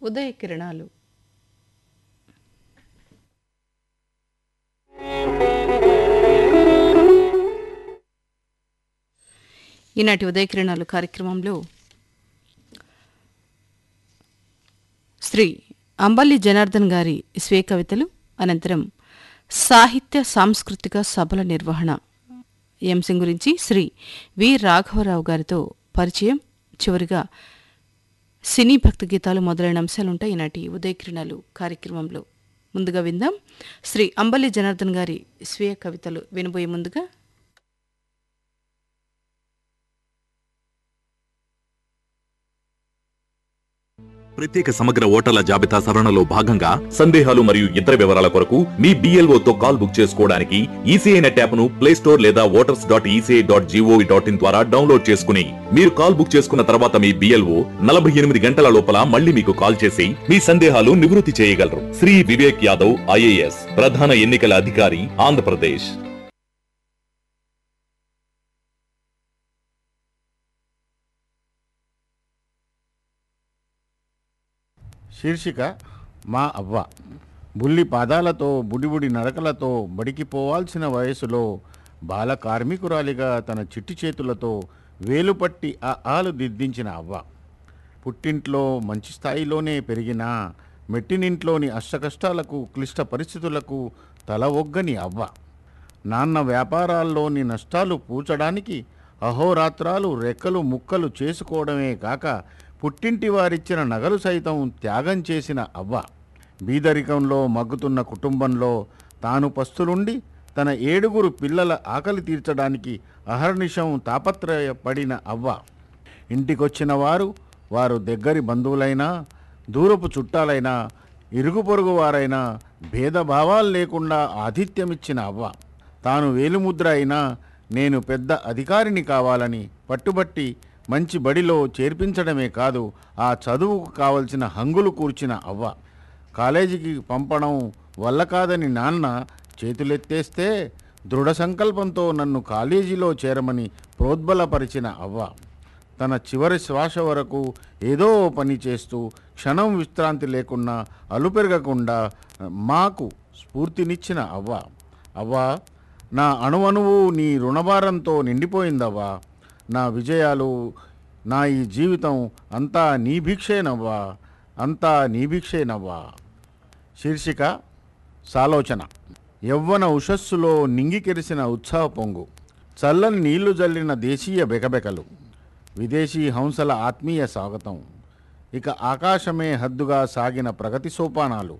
ఉదయ కిరణాలు ఈనాటి ఉదయ కిరణాలు కార్యక్రమంలో శ్రీ అంబల్లి జనార్దన్ గారి స్వీయ కవితలు అనంతరం సాహిత్య సాంస్కృతిక సభల నిర్వహణ ఈ అంశం గురించి శ్రీ వి రాఘవరావు గారితో పరిచయం చివరిగా సినీ భక్తి గీతాలు మొదలైన అంశాలుంటాయి ఈనాటి ఉదయ కిరణాలు కార్యక్రమంలో ముందుగా విందాం శ్రీ అంబల్లి జనార్దన్ గారి స్వీయ కవితలు వినబోయే ముందుగా ప్రత్యేక సమగ్ర ఓటర్ల జాబితా సవరణలో భాగంగా సందేహాలు మరియు ఇతర వివరాల కొరకు మీ BLO తో కాల్ బుక్ చేసుకోవడానికి ఈసీఐ నెట్ యాప్ను ప్లే స్టోర్ లేదా voters dot ECI dot GOV dot in ద్వారా డౌన్లోడ్ చేసుకుని మీరు కాల్ బుక్ చేసుకున్న తర్వాత మీ బిఎల్ఓ నలభై ఎనిమిది గంటల లోపల మళ్ళీ మీకు కాల్ చేసి మీ సందేహాలు నివృత్తి చేయగలరు శ్రీ వివేక్ యాదవ్ ఐఏఎస్ ప్రధాన ఎన్నికల అధికారి ఆంధ్రప్రదేశ్ శీర్షిక మా అవ్వ బుల్లి పాదాలతో బుడిబుడి నడకలతో బడికి పోవాల్సిన వయసులో బాల కార్మికురాలిగా తన చిట్టి చేతులతో వేలుపట్టి ఆ ఆలు దిద్దించిన అవ్వ పుట్టింట్లో మంచి స్థాయిలోనే పెరిగిన మెట్టినింట్లోని అష్టకష్టాలకు క్లిష్ట పరిస్థితులకు తల ఒగ్గని అవ్వ నాన్న వ్యాపారాల్లోని నష్టాలు పూచడానికి అహోరాత్రాలు రెక్కలు ముక్కలు చేసుకోవడమే కాక పుట్టింటి వారిచ్చిన నగలు సైతం త్యాగం చేసిన అవ్వ బీదరికంలో మగ్గుతున్న కుటుంబంలో తాను పస్తులుండి తన ఏడుగురు పిల్లల ఆకలి తీర్చడానికి అహర్నిశం తాపత్రయపడిన అవ్వ ఇంటికొచ్చిన వారు వారు దగ్గరి బంధువులైనా దూరపు చుట్టాలైనా ఇరుగు పొరుగు వారైనా భేదభావాలు లేకుండా ఆతిథ్యమిచ్చిన అవ్వ తాను వేలుముద్ర అయినా నేను పెద్ద అధికారిని కావాలని పట్టుబట్టి మంచి బడిలో చేర్పించడమే కాదు ఆ చదువుకు కావలసిన హంగులు కూర్చిన అవ్వ కాలేజీకి పంపడం వల్ల కాదని నాన్న చేతులెత్తేస్తే దృఢ సంకల్పంతో నన్ను కాలేజీలో చేరమని ప్రోద్బలపరిచిన అవ్వ తన చివరి శ్వాస వరకు ఏదో ఓ పని చేస్తూ క్షణం విశ్రాంతి లేకుండా అలుపెరగకుండా మాకు స్ఫూర్తినిచ్చిన అవ్వ అవ్వ నా అణువణువు నీ రుణభారంతో నిండిపోయిందవ్వా నా విజయాలు నా ఈ జీవితం అంతా నీ భిక్షేనవ్వా అంతా నీ భిక్షేనవ్వా శీర్షిక సాలోచన యవ్వన ఉషస్సులో నింగికెరిసిన ఉత్సాహ పొంగు చల్లని నీళ్లు జల్లిన దేశీయ బెకబెకలు విదేశీ హంసల ఆత్మీయ స్వాగతం ఇక ఆకాశమే హద్దుగా సాగిన ప్రగతి సోపానాలు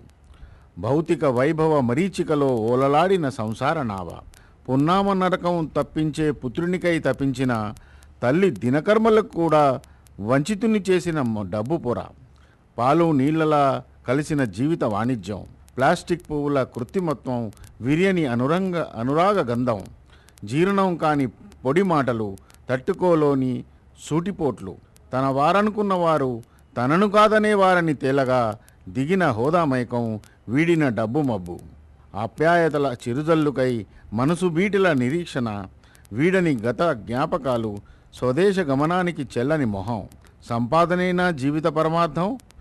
భౌతిక వైభవ మరీచికలో ఓలలాడిన సంసార నావ పున్నామ నరకం తప్పించే పుత్రునికై తప్పించిన తల్లి దినకర్మలకు కూడా వంచితుని చేసిన మ- డబ్బు పొర పాలు నీళ్ళలా కలిసిన జీవిత వాణిజ్యం ప్లాస్టిక్ పువ్వుల కృత్రిమత్వం విరియని అనురంగ అనురాగ గంధం జీర్ణం కాని పొడి మాటలు తట్టుకోలోని సూటిపోట్లు తన వారనుకున్న వారు తనను కాదనే వారని తేలగా దిగిన హోదామైకం వీడిన డబ్బు మబ్బు ఆప్యాయతల చిరుజల్లుకై మనసు బీటిల నిరీక్షణ వీడని గత జ్ఞాపకాలు స్వదేశ గమనానికి చెల్లని మొహం సంపాదనేనా జీవిత పరమార్థం